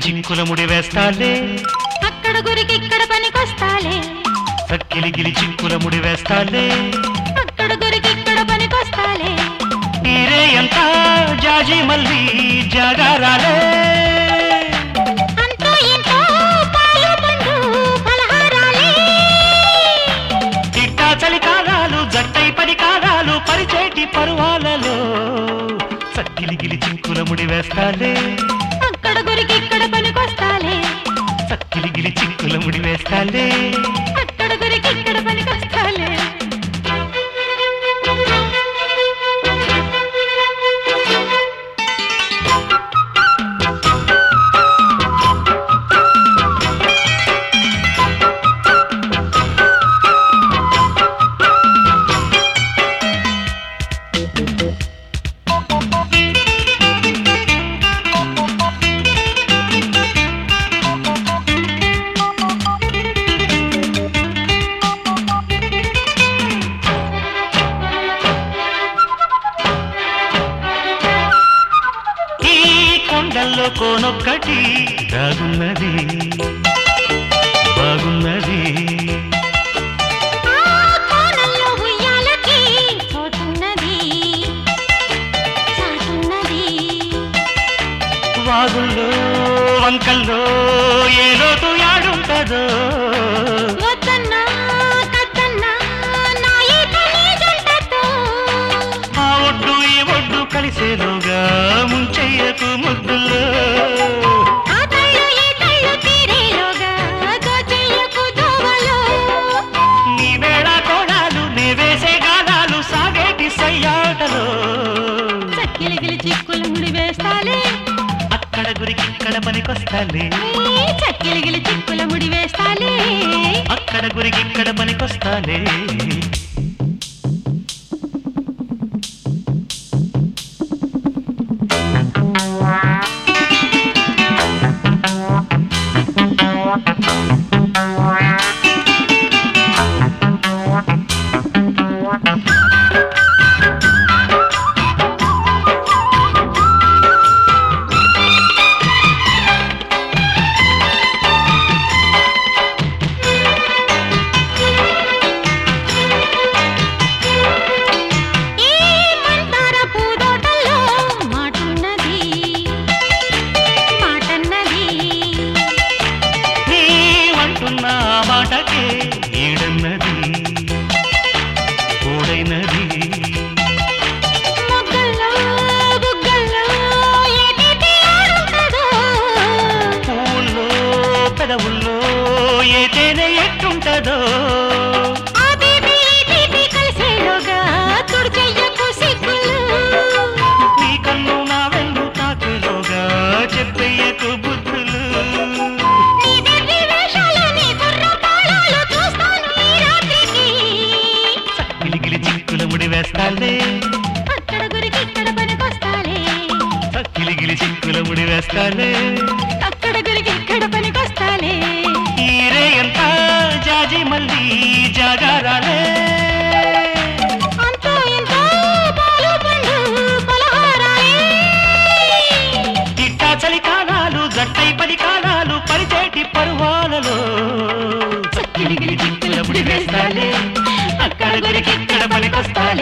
చిక్కుల ముడి వేస్తాలే అక్కడ గురికి ఇక్కడ పనికొస్తాలే సక్కిలి గిలి చిక్కుల ముడి వేస్తాలే అక్కడ గురికి ఇక్కడ పనికొస్తాలే ఈరే ఎంత జాజి మల్లి జాగారాలే అంతో ఇంతో పాలు పండు పలహారాలే ఇట్టా చలికాలాలు జట్టై పని కాలాలు పరిచేటి పరువాలలో సక్కిలి గిలి చిక్కుల ముడి వేస్తాలే అక్కడ గురికి ఇక్కడ పనికొస్తాలే సక్కిలి గిలి చిక్కుల ముడి వేస్తాలే అక్కడ గురికి ఇక్కడ పనికొస్తాలే ఈ కొండల్లో కోనొక్కటి దాగున్నది బాగున్నది ఆ కోణంలో ఉయ్యాలకి చోటున్నది చాటున్నది వాగుల్లో వంకల్లో ఏ లోతు యాడుంటదో వద్దన్నా కద్దన్నా నా ఈ తల్లి జంటతో ఆ ఒడ్డు ఈ ఒడ్డు కలిసేలోగా ముంచెయ్యకు ముద్దుల్లో ఆ కళ్ళు ఈ కళ్ళు తీరేలోగా దోచెయ్యకు దోవలో నీ వేళ కోడాలు నీ వేసే గాలాలు సాగేటి సయ్యాటలో చక్కిలిగిలి చిక్కులు ముడి వేస్తాలే అక్కడ గురికి ఇక్కడ పనికొస్తాలే ఏ చక్కిలిగిలి చిక్కుల ముడి వేస్తాలే అక్కడ గురికి ఇక్కడ పనికొస్తాలే ఈ మందార పూదోటల్లో మాటున్నది మాటన్నది నీ అంటున్న ఆ మాటకే ఈడన్నది కూడైనది మొగ్గల్లో బుగ్గల్లో ఏ తీపి ఆడుంటదో పూల్లో పెదవుల్లో ఏ తేనె ఎట్టుంటదో ఆ తీపి ఈ తీపి కలిసేలోగా తుడిచెయ్యకు సిగ్గులు నీ కన్ను నా వెన్ను తాకేలోగా చెప్పయ్యకు బుద్ధులు నీ వెర్రి వేషాలు నీ కుర్ర పాడాలు చూస్తాను ఈ రాత్రికి గిలిగిలి చిక్కుల ముడి వేస్తాలే అక్కడ గురికి ఇక్కడ పనికొస్తాలే గిలిగిలి చిక్కుల ముడి వేస్తాలే అక్కడ గురికి ఇక్కడ పనికొస్తాలే ఈరే ఎంత జాజి మల్లి జాగారాలే అంతో ఇంతో పాలు పండు పలహారాలే ఇట్టా చలికాలాలు జట్టై పది కాలాలు పరిచేటి పరువాలలో గిలిగిలి చిక్కుల ముడి వేస్తాలే అక్కడ గురికి ఇక్కడ పనికొస్తాలే